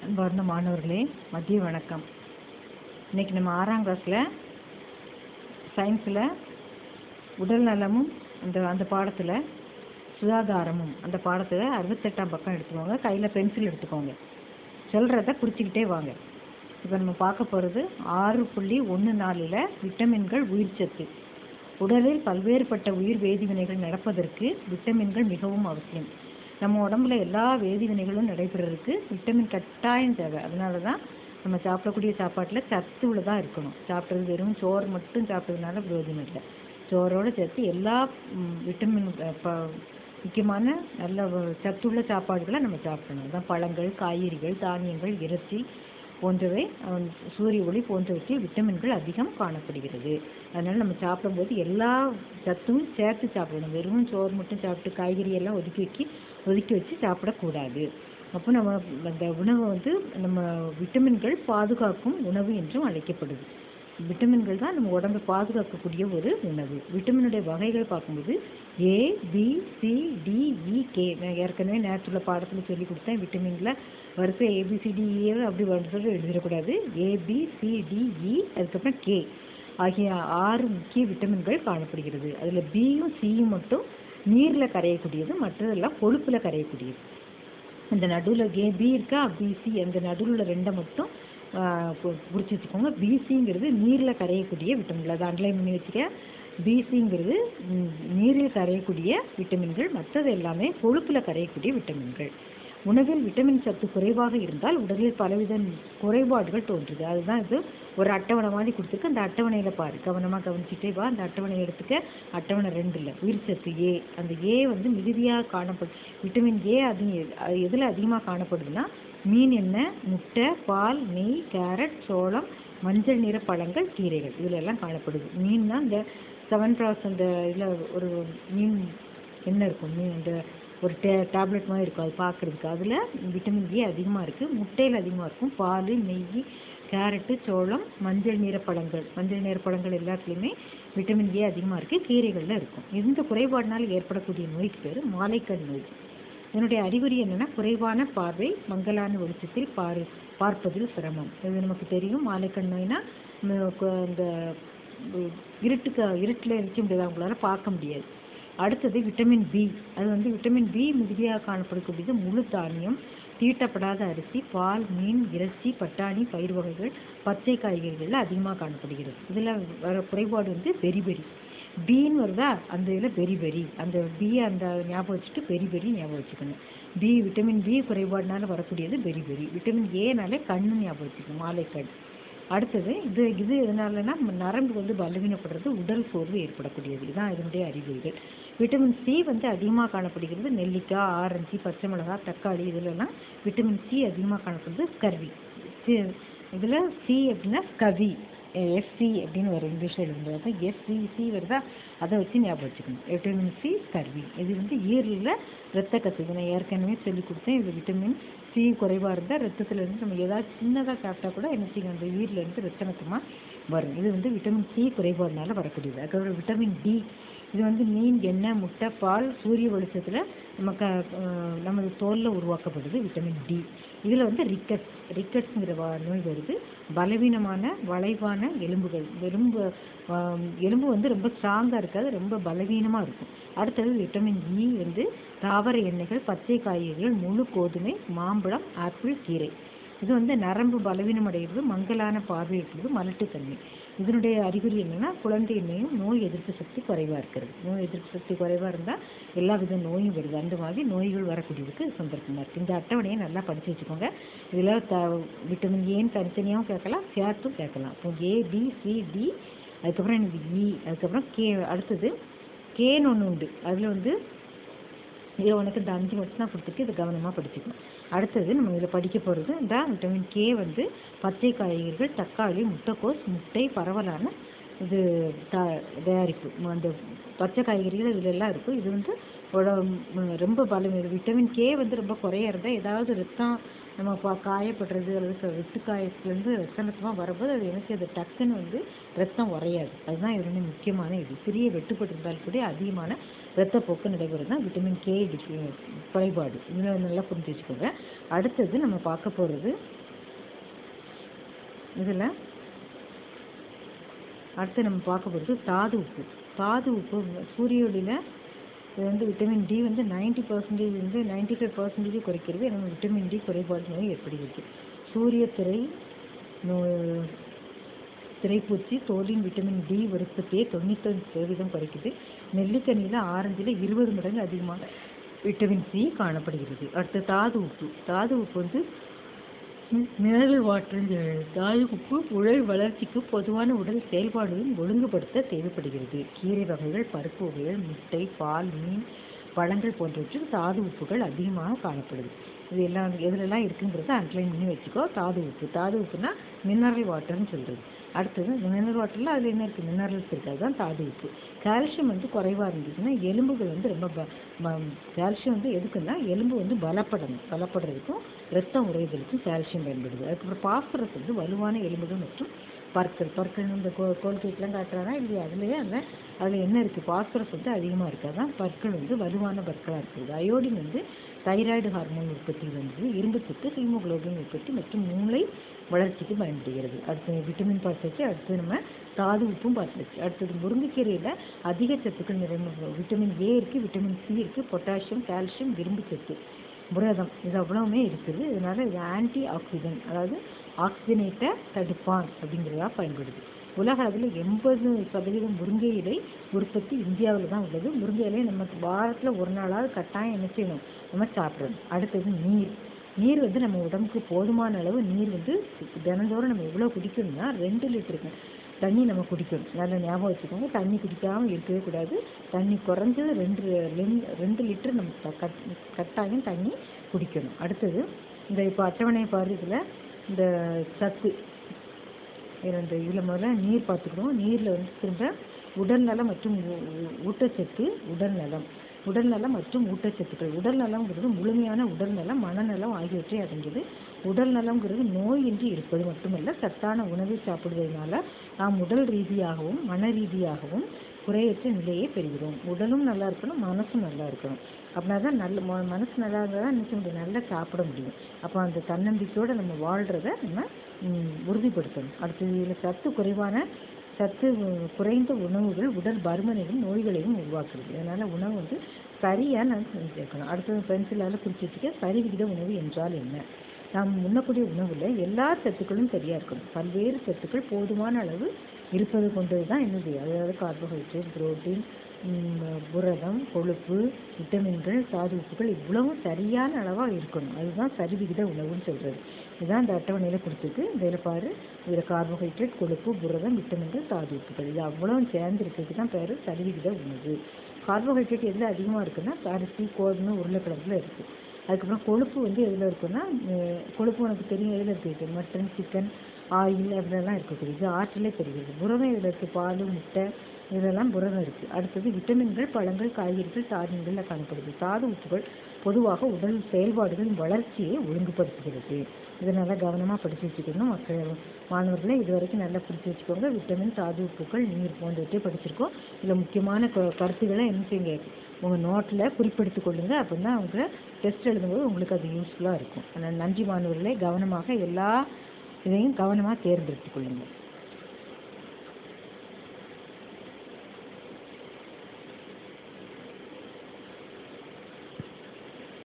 அன்பார்ந்த மாணவர்களே மதிய வணக்கம் இன்னைக்கு நம்ம ஆறாம் கிளாஸில் சயின்ஸில் உடல் நலமும் அந்த அந்த பாடத்தில் சுகாதாரமும் அந்த பாடத்தில் அறுபத்தெட்டாம் பக்கம் எடுத்துக்கோங்க கையில் பென்சில் எடுத்துக்கோங்க சொல்கிறத குறிச்சிக்கிட்டே வாங்க இப்போ நம்ம பார்க்க போகிறது ஆறு புள்ளி ஒன்று நாலில் விட்டமின்கள் உயிர்ச்சத்து உடலில் பல்வேறுபட்ட உயிர் வேதிவினைகள் நடப்பதற்கு விட்டமின்கள் மிகவும் அவசியம் நம்ம உடம்புல எல்லா வேதிவினைகளும் நடைபெறதுக்கு விட்டமின் கட்டாயம் தேவை அதனால தான் நம்ம சாப்பிடக்கூடிய சாப்பாட்டில் சத்து உள்ளதாக இருக்கணும் சாப்பிட்றது வெறும் சோறு மட்டும் சாப்பிட்றதுனால பிரயோஜனம் இல்லை சோறோடு சேர்த்து எல்லா ம், விட்டமின் அஹ், ப முக்கியமான நல்ல வ- சத்துள்ள சாப்பாடுகளை நம்ம சாப்பிடணும் அதான் பழங்கள் காய்கறிகள் தானியங்கள் இறைச்சி போன்றவை அஹ், சூரிய ஒளி போன்றவற்றில் விட்டமின்கள் அதிகம் காணப்படுகிறது அதனால நம்ம சாப்பிடும்போது எல்லா சத்தும் சேர்த்து சாப்பிடணும் வெறும் சோறு மட்டும் சாப்பிட்டு காய்கறி எல்லாம் ஒதுக்கி வைக்கி ஒதுக்கி வச்சு சாப்பிடக்கூடாது அப்போ நம்ம அந்த உணவை வந்து நம்ம விட்டமின்கள் பாதுகாக்கும் உணவு என்றும் அழைக்கப்படுது விட்டமின்கள் தான் நம்ம உடம்பை பாதுகாக்கக்கூடிய ஒரு உணவு விட்டமினுடைய வகைகள் பார்க்கும்போது A B C D E K நான் ஏற்கனவே நேரத்துள்ள பாடத்தில் சொல்லி கொடுத்தேன் விட்டமின்ல வரிசை ஏபிசிடிஏ அப்படி வரிசை எழுதிடக்கூடாது A B C D E அதுக்கப்புறம் கே ஆகிய ஆறு முக்கிய விட்டமின்கள் காணப்படுகிறது அதில் பியும் சியும் மட்டும் நீரில் கரையக்கூடியது மற்றதெல்லாம் கொழுப்பில் கரையக்கூடியது இந்த நடுவில் கே பி இருக்கா பிசி அந்த நடுவில் ரெண்டை மட்டும் பிடிச்சி வச்சுக்கோங்க பிசிங்கிறது நீரில் கரையக்கூடிய விட்டமின்கள் அதை அண்டர்லைன் பண்ணி வச்சுக்க பிசிங்கிறது நீரில் கரையக்கூடிய விட்டமின்கள் மற்றது எல்லாமே கொழுப்பில் கரையக்கூடிய விட்டமின்கள் உணவில் விட்டமின் சத்து குறைவாக இருந்தால் உடலில் பலவித குறைபாடுகள் தோன்றுது அதுதான் இது ஒரு அட்டவணை மாதிரி கொடுத்துருக்கு அந்த அட்டவணையில் பாரு கவனமாக கவனிச்சுட்டே வா அந்த அட்டவணை எடுத்துக்க அட்டவணை ரெண்டு இல்லை உயிர் சத்து ஏ அந்த ஏ வந்து மிகுதியாக காணப்படும் விட்டமின் ஏ அது அது எதில் அதிகமாக காணப்படுதுன்னா மீன் எண்ணெய் முட்டை பால் நெய் கேரட் சோளம் மஞ்சள் நிற பழங்கள் கீரைகள் இதுல எல்லாம் காணப்படுது மீன்னா இந்த செவன் ப்ராஸ் அந்த இதில் ஒரு மீன் எண்ணெய் இருக்கும் மீன் அந்த ஒரு டே டேப்லெட் மாதிரி இருக்கும் அது பார்க்குறதுக்கு அதில் விட்டமின் ஏ அதிகமாக இருக்குது முட்டையில் அதிகமாக இருக்கும் பால் நெய் கேரட்டு சோளம் மஞ்சள் நிற பழங்கள் மஞ்சள் நிற பழங்கள் எல்லாத்துலேயுமே விட்டமின் ஏ அதிகமாக இருக்குது கீரைகளில் இருக்கும் இந்த குறைபாடினால் ஏற்படக்கூடிய நோய்க்கு பேர் மாலைக்கண் நோய் இதனுடைய அறிகுறி என்னன்னா குறைவான பார்வை மங்கலான வெளிச்சத்தில் பார் பார்ப்பதில் சிரமம் இது நமக்கு தெரியும் மாலைக்கண் நோய்னா நம்ம கு- இந்த உ- இருட்டுக்கு இருட்டில் இருக்க முடியாது அவங்களால பார்க்க முடியாது அடுத்தது விட்டமின் பி அது வந்து விட்டமின் பி மிகுதியாக காணப்படக்கூடியது முழு தானியம் தீட்டப்படாத அரிசி பால் மீன் இறைச்சி பட்டாணி பயிர் வகைகள் பச்சை காய்கறிகளில் அதிகமாக காணப்படுகிறது இதில் வர குறைபாடு வந்து பெரி பெரி பீன்னு வருதா அந்த இதில் பெரி பெரி அந்த பி அந்த ஞாபகம் வச்சுட்டு பெரி பெரி ஞாபகம் வச்சுக்கணும் பி விட்டமின் பி குறைபாடுனால வரக்கூடியது பெரி பெரி விட்டமின் ஏனாலே கண்ணு ஞாபகம் வச்சுக்கணும் மாலை கண் அடுத்தது இது இது எதனாலனா நரம்பு வந்து பலவீனப்படுறது உடல் சோர்வு ஏற்படக்கூடியது இதுதான் இதனுடைய அறிகுறிகள் விட்டமின் சி வந்து அதிகமாக காணப்படுகிறது நெல்லிக்காய் ஆரஞ்சு பச்சை மிளகாய் தக்காளி இதுலலாம் விட்டமின் சி அதிகமாக காணப்படுது ஸ்கர்வி இதில் சி அப்படின்னா ஸ்கவி எஸ்சி அப்படின்னு வரும் இங்கிலீஷில் எழுதும்போது எஸ்சிசி வருதா அதை வச்சு ஞாபகம் வச்சுக்கணும் விட்டமின் சி ஸ்கர்வி இது வந்து ஈரலில் ரத்த கசிவு நான் ஏற்கனவே சொல்லி கொடுத்தேன் இது விட்டமின் சி குறைவாக இருந்தால் ரத்தத்துல இருந்து நம்ம ஏதாவது சின்னதாக சாப்பிட்டா கூட என்ன செய்யும் அந்த ஈரில் இருந்து ரத்த நத்தமாக வரும் இது வந்து விட்டமின் சி குறைபாடுனால வரக்கூடியது அதுக்கப்புறம் விட்டமின் டி இது வந்து மீன் எண்ணெய் முட்டை பால் சூரிய வெளிச்சத்தில் நமக்கு அஹ், நமது தோலில் உருவாக்கப்படுது விட்டமின் டி இதில் வந்து ரிக்கட்ஸ் ரிக்கட்ஸுங்கிற வா- நோய் வருது பலவீனமான வளைவான எலும்புகள் எலும்பு ஆம், எலும்பு வந்து ரொம்ப ஸ்ட்ராங்காக இருக்காது ரொம்ப பலவீனமாக இருக்கும் அடுத்தது விட்டமின் இ வந்து தாவர எண்ணெய்கள் பச்சை காய்கறிகள் முழு கோதுமை மாம்பழம் ஆப்பிள் கீரை இது வந்து நரம்பு பலவீனம் அடைகிறது மங்கலான பார்வை இருக்கிறது மலட்டுத்தன்மை இதனுடைய அறிகுறி என்னன்னா குழந்தையின்மையும் நோய் எதிர்ப்பு சக்தி குறைவாக இருக்கிறது நோய் எதிர்ப்பு சக்தி குறைவாக இருந்தால் எல்லா வித நோயும் வருது அந்த மாதிரி நோய்கள் வரக்கூடியதுக்கு சந்தர்ப்பமாக இருக்குது இந்த அட்டவணையை நல்லா படித்து வச்சுக்கோங்க இதில் த விட்டமின் ஏன்னு தனித்தனியாகவும் கேட்கலாம் சேர்த்தும் கேட்கலாம் இப்போ ஏ பி சி டி அதுக்கப்புறம் எனக்கு இ அதுக்கப்புறம் கே அடுத்தது கேன்னு ஒன்று உண்டு அதில் வந்து இதில் உனக்கு இந்த அஞ்சு மட்டும் தான் கொடுத்துருக்கு இதை கவனமாக படிச்சுக்கணும் அடுத்தது நம்ம இதில் படிக்க போகிறது இந்த விட்டமின் கே வந்து பச்சை காய்கறிகள் தக்காளி முட்டைக்கோஸ் முட்டை பரவலான இது த தயாரிப்பு ம- அந்த பச்சை காய்கறிகள் இதுல எல்லாம் இருக்கும் இது வந்து உட- ம், ரொம்ப பலம் விட்டமின் கே வந்து ரொம்ப குறைய இருந்தால் ஏதாவது ரத்தம் நம்ம பா காயப்படுறது அல்லது க- வெட்டு காயத்துலேருந்து ரத்தம் ரத்தமாக வரும்போது அது எனக்கு அது டக்குன்னு வந்து ரத்தம் உறையாது அதுதான் இதனுடைய முக்கியமான இது சிறிய வெட்டுப்பட்டிருந்தால் கூட அதிகமான இரத்தப்போக்கு நடைபெறுது தான் விட்டமின் கே குறைபாடு இதில் நல்லா புரிஞ்சு வச்சுக்கோங்க அடுத்தது நம்ம பார்க்க போகிறது இதில் அடுத்து நம்ம பார்க்க போகிறது தாது உப்பு தாது உப்பு சூரிய ஒளியில் இது வந்து விட்டமின் டி வந்து நைன்டி பர்சன்டேஜ் வந்து நைன்டி ஃபைவ் பர்சன்டேஜ் குறைக்கிறது நம்ம விட்டமின் டி குறைபாடு நோய் ஏற்படுகிறது சூரிய திரை நோய் திரைப்பூச்சி தோலின் விட்டமின் டி உற்பத்தியை தொண்ணூத்தஞ்சு சதவீதம் குறைக்குது நெல்லிக்கனியில் ஆரஞ்சில் இருபது மடங்கு அதிகமான விட்டமின் சி காணப்படுகிறது அடுத்து தாது உப்பு தாது உப்பு வந்து மினரல் வாட்டர் தாது உப்பு உடல் வளர்ச்சிக்கு பொதுவான உடல் செயல்பாடுகளையும் ஒழுங்குபடுத்த தேவைப்படுகிறது கீரை வகைகள் பருப்பு வகைகள் முட்டை பால் மீன் பழங்கள் போன்றவற்றில் தாது உப்புகள் அதிகமாக காணப்படுது இது எல்லாம் எதுலெல்லாம் இருக்குங்கிறத அண்டர்லைன் பண்ணி வச்சுக்கோ தாது உப்பு தாது உப்புனா மினரல் வாட்டர்னு சொல்கிறது அடுத்தது இந்த மினரல் வாட்டரில் அதில் என்ன இருக்குது மினரல்ஸ் இருக்குது அதுதான் தாது உப்பு கால்சியம் வந்து குறைவாக இருந்துச்சுன்னா எலும்புகள் வந்து ரொம்ப ப- ம- கால்சியம் வந்து எதுக்குன்னா எலும்பு வந்து பலப்படணும் பலப்படுறதுக்கும் ரத்தம் உறைதலுக்கும் கால்சியம் பயன்படுது அதுக்கப்புறம் பாஸ்பரஸ் வந்து வலுவான எலும்புகள் மற்றும் பற்கள் பற்கள் இந்த கோ கோல்கேட்லாம் காட்டுறாங்க இல்லையா அதுலேயே அந்த அதில் என்ன இருக்குது பாஸ்பரஸ் வந்து அதிகமாக இருக்குது அதான் பற்கள் வந்து வலுவான பற்களாக இருக்குது அயோடின் வந்து தைராய்டு ஹார்மோன் உற்பத்தியில் வந்து இரும்புச்சத்து ஹீமோகுளோபின் உற்பத்தி மற்றும் மூளை வளர்ச்சிக்கு பயன்படுகிறது அடுத்து விட்டமின் பார்த்தாச்சு அடுத்து நம்ம தாது உப்பும் பார்த்தாச்சு அடுத்தது முருங்கைக்கீரையில் அதிக சத்துக்கள் நிறைந்த விட்டமின் ஏ இருக்குது விட்டமின் சி இருக்குது பொட்டாசியம் கால்சியம் இரும்பு சத்து புரதம் இது அவ்வளவுமே இருக்குது இதனால இது ஆன்டி ஆக்சிடென்ட் அதாவது ஆக்சிஜனேட்டை தடுப்பான் அப்படிங்கிறதா பயன்படுது உலக அளவில் எண்பது சதவீதம் முருங்கை இலை உற்பத்தி இந்தியாவில் தான் உள்ளது முருங்கை இலையை நம்ம வாரத்தில் ஒரு நாளாவது கட்டாயம் என்ன செய்யணும் நம்ம சாப்பிடணும் அடுத்தது நீர் நீர் வந்து நம்ம உடம்புக்கு போதுமான அளவு நீர் வந்து தினந்தோறும் நம்ம எவ்வளோ குடிக்கணும்னா ரெண்டு லிட்டருக்கு தண்ணி நம்ம குடிக்கணும் நல்லா ஞாபகம் வச்சுக்கோங்க தண்ணி குடிக்காமல் இருக்கவே கூடாது தண்ணி குறைஞ்சது ரெண்டு ரெண்டு ரெண்டு லிட்டர் நம்ம த- கட் கட்டாயம் தண்ணி குடிக்கணும் அடுத்தது இந்த இப்போ அட்டவணையை பாரு இதில் இந்த சத்து இரண்டு இதில் முதல்ல நீர் பார்த்துக்கணும் நீரில் வந்து திரும்ப உடல் நலம் மற்றும் ஊ- ஊ- ஊட்டச்சத்து உடல் நலம் உடல் நலம் மற்றும் ஊட்டச்சத்துக்கள் உடல் நலம்ங்கிறது முழுமையான உடல் நலம் மனநலம் ஆகியவற்றை அடங்கியது உடல் நலம்ங்கிறது நோயின்றி இருப்பது மட்டுமல்ல சத்தான உணவை சாப்பிடுவதனால நாம் உடல் ரீதியாகவும் மன ரீதியாகவும் குறையற்ற நிலையை பெறுகிறோம் உடலும் நல்லா இருக்கணும் மனசும் நல்லா இருக்கணும் அப்படின்னா தான் நல்ல ம- மனசு நல்லா இருந்தால் தான் நினைச்ச முடியும் நல்லா சாப்பிட முடியும் அப்போ அந்த தன்னம்பிக்கையோடு நம்ம வாழ்கிறத நம்ம ம், உறுதிப்படுத்தணும் அடுத்தது இதில் சத்து குறைவான சத்து உ- குறைந்த உணவுகள் உடல் பருமனையும் நோய்களையும் உருவாக்குறது அதனால உணவு வந்து சரியாக நான் சேர்க்கணும் அடுத்தது பென்சிலால் குறிச்சு வச்சுக்க சரிவிகித உணவு என்றால் என்ன நாம் உண்ணக்கூடிய உணவுல எல்லா சத்துக்களும் சரியா இருக்கணும் பல்வேறு சத்துக்கள் போதுமான அளவு இருப்பது கொண்டது தான் என்னது அதாவது கார்போஹைட்ரேட் புரோட்டீன் புரதம் கொழுப்பு விட்டமின்கள் தாது உப்புகள் இவ்வளவும் சரியான அளவாக இருக்கணும் அதுதான் சரிவிகித உணவுன்னு சொல்றது இதுதான் இந்த அட்டவணையில் கொடுத்துருக்கு இதில் பாரு இதில் கார்போஹைட்ரேட் கொழுப்பு புரதம் விட்டமின்கள் தாது உப்புகள் இது அவ்வளவும் சேர்ந்து இருக்கிறதுக்கு தான் பேர் சரிவிகித உணவு கார்போஹைட்ரேட் எதில் அதிகமாக இருக்குன்னா அரிசி கோதுமை உருளைக்கிழங்குல இருக்குது அதுக்கப்புறம் கொழுப்பு வந்து எதில் இருக்குன்னா அஹ் கொழுப்பு உனக்கு தெரியும் எதில் இருக்குது மட்டன் சிக்கன் ஆயில் அதிலெல்லாம் இருக்கக்கூடியது ஆற்றிலே தெரிகிறது புரதம் இதில் இருக்குது பால் முட்டை இதெல்லாம் புரதம் இருக்குது அடுத்தது விட்டமின்கள் பழங்கள் காய்கறிகள் தானியங்களில் காணப்படுது தாது உப்புகள் பொதுவாக உடல் செயல்பாடுகளின் வளர்ச்சியை ஒழுங்குபடுத்துகிறது இதை நல்லா கவனமாக படித்து வச்சுக்கணும் மக்கள் மாணவர்களை இது வரைக்கும் நல்லா படித்து வச்சுக்கோங்க விட்டமின் தாது உப்புகள் நீர் போன்றவற்றை படிச்சிருக்கோம் இதில் முக்கியமான க- கருத்துக்களை என்ன செய்யுங்க உங்கள் நோட்டில் குறிப்பெடுத்துக் கொள்ளுங்க அப்படின்னா அவங்க டெஸ்ட் எழுதும்போது உங்களுக்கு அது யூஸ்ஃபுல்லாக இருக்கும் அதனால் நன்றி மாணவர்களே கவனமாக எல்லா இதையும் கவனமாக தேர்ந்தெடுத்துக் கொள்ளுங்கள்